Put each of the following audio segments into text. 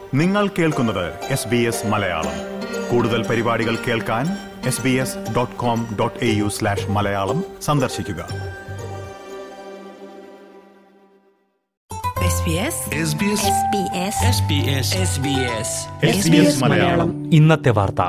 നിങ്ങൾ കേൾക്കുന്നത് S B S Malayalam കൂടുതൽ പരിപാടികൾ കേൾക്കാൻ S B S dot com dot A U slash Malayalam സന്ദർശിക്കുക SBS SBS SBS SBS SBS SBS Malayalam ഇന്നത്തെ വാർത്ത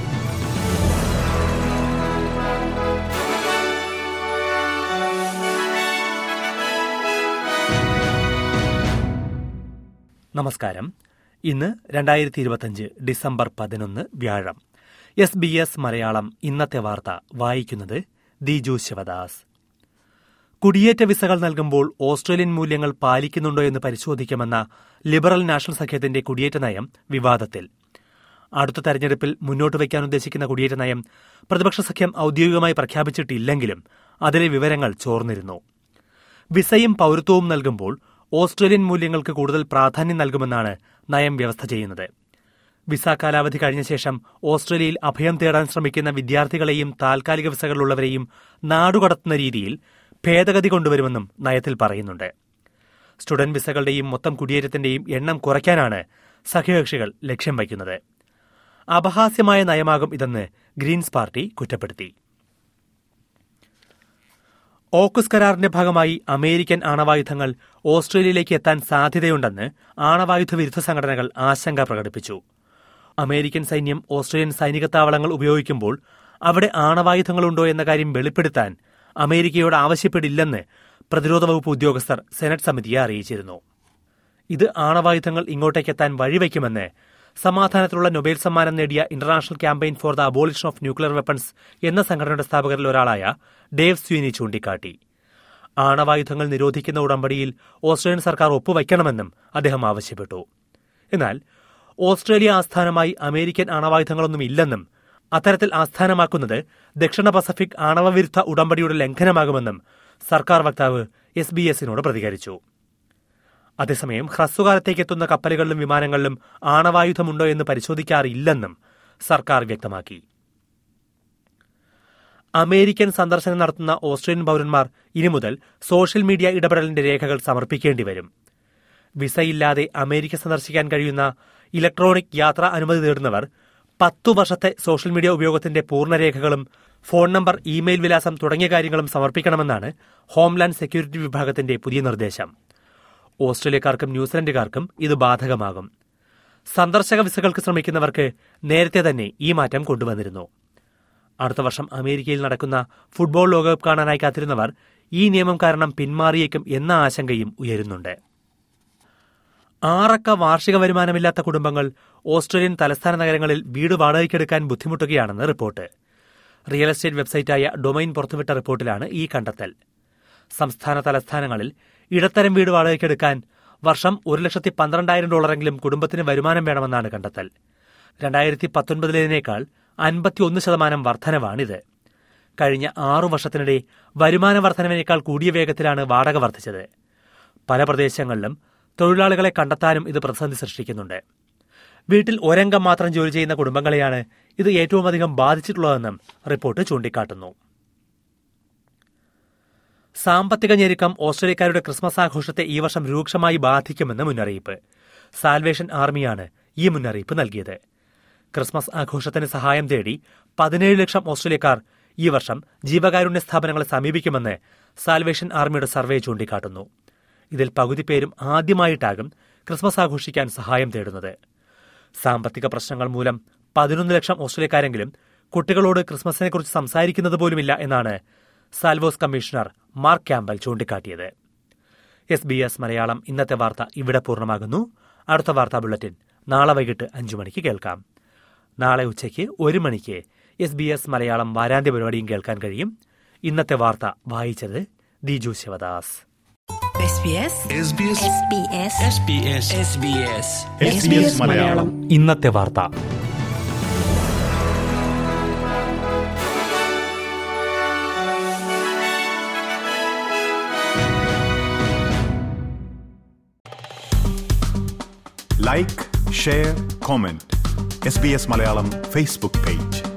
നമസ്കാരം ഇന്ന് രണ്ടായിരത്തി ഇരുപത്തിയഞ്ച് ഡിസംബർ പതിനൊന്ന് വ്യാഴം എസ് ബി എസ് മലയാളം ഇന്നത്തെ വാർത്ത വായിക്കുന്നത് ദിജു ശിവദാസ് കുടിയേറ്റ വിസകൾ നൽകുമ്പോൾ ഓസ്ട്രേലിയൻ മൂല്യങ്ങൾ പാലിക്കുന്നുണ്ടോ എന്ന് പരിശോധിക്കുമെന്ന ലിബറൽ നാഷണൽ സഖ്യത്തിന്റെ കുടിയേറ്റ നയം വിവാദത്തിൽ അടുത്ത തെരഞ്ഞെടുപ്പിൽ മുന്നോട്ട് വയ്ക്കാൻ ഉദ്ദേശിക്കുന്ന കുടിയേറ്റ നയം പ്രതിപക്ഷ സഖ്യം ഔദ്യോഗികമായി പ്രഖ്യാപിച്ചിട്ടില്ലെങ്കിലും അതിലെ വിവരങ്ങൾ ചോർന്നിരുന്നു വിസയും പൌരത്വവും നൽകുമ്പോൾ ഓസ്ട്രേലിയൻ മൂല്യങ്ങൾക്ക് കൂടുതൽ പ്രാധാന്യം നൽകുമെന്നാണ് നയം വ്യവസ്ഥ ചെയ്യുന്നത് വിസ കാലാവധി കഴിഞ്ഞ ശേഷം ഓസ്ട്രേലിയയിൽ അഭയം തേടാൻ ശ്രമിക്കുന്ന വിദ്യാർത്ഥികളെയും താൽക്കാലിക വിസകളുള്ളവരെയും നാടുകടത്തുന്ന രീതിയിൽ ഭേദഗതി കൊണ്ടുവരുമെന്നും നയത്തിൽ പറയുന്നുണ്ട് സ്റ്റുഡന്റ് വിസകളുടെയും മൊത്തം കുടിയേറ്റത്തിന്റെയും എണ്ണം കുറയ്ക്കാനാണ് സഖ്യകക്ഷികൾ ലക്ഷ്യം വയ്ക്കുന്നത് അപഹാസ്യമായ നയമാകും ഇതെന്ന് ഗ്രീൻസ് പാർട്ടി കുറ്റപ്പെടുത്തി ഓക്കുസ് കരാറിന്റെ ഭാഗമായി അമേരിക്കൻ ആണവായുധങ്ങൾ ഓസ്ട്രേലിയയിലേക്ക് എത്താൻ സാധ്യതയുണ്ടെന്ന് ആണവായുധ വിരുദ്ധ സംഘടനകൾ ആശങ്ക പ്രകടിപ്പിച്ചു അമേരിക്കൻ സൈന്യം ഓസ്ട്രേലിയൻ സൈനിക താവളങ്ങൾ ഉപയോഗിക്കുമ്പോൾ അവിടെ ആണവായുധങ്ങളുണ്ടോ എന്ന കാര്യം വെളിപ്പെടുത്താൻ അമേരിക്കയോട് ആവശ്യപ്പെടില്ലെന്ന് പ്രതിരോധ വകുപ്പ് ഉദ്യോഗസ്ഥർ സെനറ്റ് സമിതിയെ അറിയിച്ചിരുന്നു ഇത് ആണവായുധങ്ങൾ ഇങ്ങോട്ടേക്കെത്താൻ വഴിവെക്കുമെന്ന് സമാധാനത്തിലുള്ള നൊബേൽ സമ്മാനം നേടിയ international campaign for the abolition of nuclear weapons എന്ന സംഘടനയുടെ സ്ഥാപകരിൽ ഒരാളായ ഡേവ് സ്വീനി ചൂണ്ടിക്കാട്ടി ആണവായുധങ്ങൾ നിരോധിക്കുന്ന ഉടമ്പടിയിൽ ഓസ്ട്രേലിയൻ സർക്കാർ ഒപ്പുവയ്ക്കണമെന്നും അദ്ദേഹം ആവശ്യപ്പെട്ടു എന്നാൽ ഓസ്ട്രേലിയ ആസ്ഥാനമായി അമേരിക്കൻ ആണവായുധങ്ങളൊന്നും ഇല്ലെന്നും അത്തരത്തിൽ ആസ്ഥാനമാക്കുന്നത് ദക്ഷിണ പസഫിക് ആണവവിരുദ്ധ ഉടമ്പടിയുടെ ലംഘനമാകുമെന്നും സർക്കാർ വക്താവ് എസ് ബി എസിനോട് പ്രതികരിച്ചു അതേസമയം ഹ്രസ്വകാലത്തേക്ക് എത്തുന്ന കപ്പലുകളിലും വിമാനങ്ങളിലും ആണവായുധമുണ്ടോ എന്ന് പരിശോധിക്കാറില്ലെന്നും സർക്കാർ വ്യക്തമാക്കി അമേരിക്കൻ സന്ദർശനം നടത്തുന്ന ഓസ്ട്രേലിയൻ പൌരന്മാർ ഇനി മുതൽ സോഷ്യൽ മീഡിയ ഇടപെടലിന്റെ രേഖകൾ സമർപ്പിക്കേണ്ടി വരും വിസയില്ലാതെ അമേരിക്ക സന്ദർശിക്കാൻ കഴിയുന്ന ഇലക്ട്രോണിക് യാത്രാ അനുമതി നേടുന്നവർ പത്തു വർഷത്തെ സോഷ്യൽ മീഡിയ ഉപയോഗത്തിന്റെ പൂർണ്ണരേഖകളും ഫോൺ നമ്പർ ഇമെയിൽ വിലാസം തുടങ്ങിയ കാര്യങ്ങളും സമർപ്പിക്കണമെന്നാണ് ഹോംലാൻഡ് സെക്യൂരിറ്റി വിഭാഗത്തിന്റെ പുതിയ നിർദ്ദേശം ഓസ്ട്രേലിയക്കാർക്കും ന്യൂസിലൻഡുകാർക്കും ഇത് ബാധകമാകും സന്ദർശക വിസകൾക്ക് ശ്രമിക്കുന്നവർക്ക് നേരത്തെ തന്നെ ഈ മാറ്റം കൊണ്ടുവന്നിരുന്നു അടുത്ത വർഷം അമേരിക്കയിൽ നടക്കുന്ന ഫുട്ബോൾ ലോകകപ്പ് കാണാനായി കാത്തിരുന്നവർ ഈ നിയമം കാരണം പിന്മാറിയേക്കും എന്ന ആശങ്കയും ഉയരുന്നുണ്ട് ആറക്ക വാർഷിക വരുമാനമില്ലാത്ത കുടുംബങ്ങൾ ഓസ്ട്രേലിയൻ തലസ്ഥാന നഗരങ്ങളിൽ വീട് വാടകയ്ക്കെടുക്കാൻ ബുദ്ധിമുട്ടുകയാണെന്ന് റിപ്പോർട്ട് റിയൽ എസ്റ്റേറ്റ് വെബ്സൈറ്റായ ഡൊമൈൻ പുറത്തുവിട്ട റിപ്പോർട്ടിലാണ് ഈ കണ്ടെത്തൽ സംസ്ഥാന തലസ്ഥാനങ്ങളിൽ ഇടത്തരം വീട് വാടകയ്ക്കെടുക്കാൻ വർഷം ഒരു ലക്ഷത്തി പന്ത്രണ്ടായിരം ഡോളറെങ്കിലും കുടുംബത്തിന് വരുമാനം വേണമെന്നാണ് കണ്ടെത്തൽ രണ്ടായിരത്തി പത്തൊൻപതിലേതിനേക്കാൾ അൻപത്തിയൊന്ന് ശതമാനം വർധനവാണിത് കഴിഞ്ഞ ആറു വർഷത്തിനിടെ വരുമാന വർധനവിനേക്കാൾ കൂടിയ വേഗത്തിലാണ് വാടക വർദ്ധിച്ചത് പല പ്രദേശങ്ങളിലും തൊഴിലാളികളെ കണ്ടെത്താനും ഇത് പ്രതിസന്ധി സൃഷ്ടിക്കുന്നുണ്ട് വീട്ടിൽ ഒരംഗം മാത്രം ജോലി ചെയ്യുന്ന കുടുംബങ്ങളെയാണ് ഇത് ഏറ്റവും അധികം ബാധിച്ചിട്ടുള്ളതെന്നും റിപ്പോർട്ട് ചൂണ്ടിക്കാട്ടുന്നു സാമ്പത്തിക ഞെരുക്കം ഓസ്ട്രേലിയക്കാരുടെ ക്രിസ്മസ് ആഘോഷത്തെ ഈ വർഷം രൂക്ഷമായി ബാധിക്കുമെന്ന് മുന്നറിയിപ്പ് സാൽവേഷൻ ആർമിയാണ് ഈ മുന്നറിയിപ്പ് നൽകിയത് ക്രിസ്മസ് ആഘോഷത്തിന് സഹായം തേടി പതിനേഴ് ലക്ഷം ഓസ്ട്രേലിയക്കാർ ഈ വർഷം ജീവകാരുണ്യ സ്ഥാപനങ്ങളെ സമീപിക്കുമെന്ന് സാൽവേഷൻ ആർമിയുടെ സർവേ ചൂണ്ടിക്കാട്ടുന്നു ഇതിൽ പകുതി പേരും ആദ്യമായിട്ടാകും ക്രിസ്മസ് ആഘോഷിക്കാൻ സഹായം തേടുന്നത് സാമ്പത്തിക പ്രശ്നങ്ങൾ മൂലം പതിനൊന്ന് ലക്ഷം ഓസ്ട്രേലിയക്കാരെങ്കിലും കുട്ടികളോട് ക്രിസ്മസിനെക്കുറിച്ച് സംസാരിക്കുന്നത് പോലുമില്ല എന്നാണ് സാൽവോസ് കമ്മീഷണർ മാർക്ക് ക്യാമ്പൽ ചൂണ്ടിക്കാട്ടിയത് എസ് ബി എസ് മലയാളം ഇന്നത്തെ വാർത്ത ഇവിടെ പൂർണ്ണമാകുന്നു അടുത്ത വാർത്താ ബുള്ളറ്റിൻ നാളെ വൈകിട്ട് അഞ്ചു മണിക്ക് കേൾക്കാം നാളെ ഉച്ചയ്ക്ക് ഒരു മണിക്ക് എസ് ബി എസ് മലയാളം വാരാന്ത്യ പരിപാടിയും കേൾക്കാൻ കഴിയും ഇന്നത്തെ വാർത്ത വായിച്ചത് Diju Sivadas SBS SBS SBS SBS SBS SBS Malayalam ഇന്നത്തെ വാർത്ത like share comment S B S Malayalam Facebook page